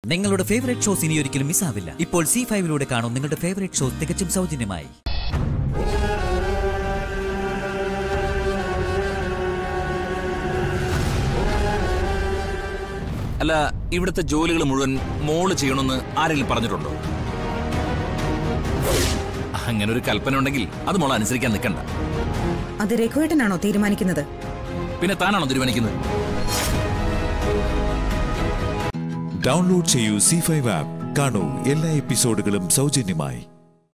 നിങ്ങളുടെ favourite shows ഇനി ഒരിക്കലും മിസ്സാവില്ല ഇപ്പോൾ സി ഫൈവിലൂടെ കാണും നിങ്ങളുടെ ഫേവറേറ്റ് ഷോസ് തികച്ചും സൗജന്യമായി അല്ല ഇവിടുത്തെ ജോലികൾ മുഴുവൻ മോള് ചെയ്യണമെന്ന് ആരെങ്കിലും പറഞ്ഞിട്ടുണ്ടോ അങ്ങനെ ഒരു കൽപ്പന ഉണ്ടെങ്കിൽ അത് മോൾ അനുസരിക്കാൻ നിൽക്കണ്ട അത് രഘുവേട്ടനാണോ തീരുമാനിക്കുന്നത് പിന്നെ താനാണോ തീരുമാനിക്കുന്നത് ഡൗൺലോഡ് ചെയ്യൂ സി ഫൈവ് ആപ്പ് കാണൂ എല്ലാ എപ്പിസോഡുകളും സൗജന്യമായി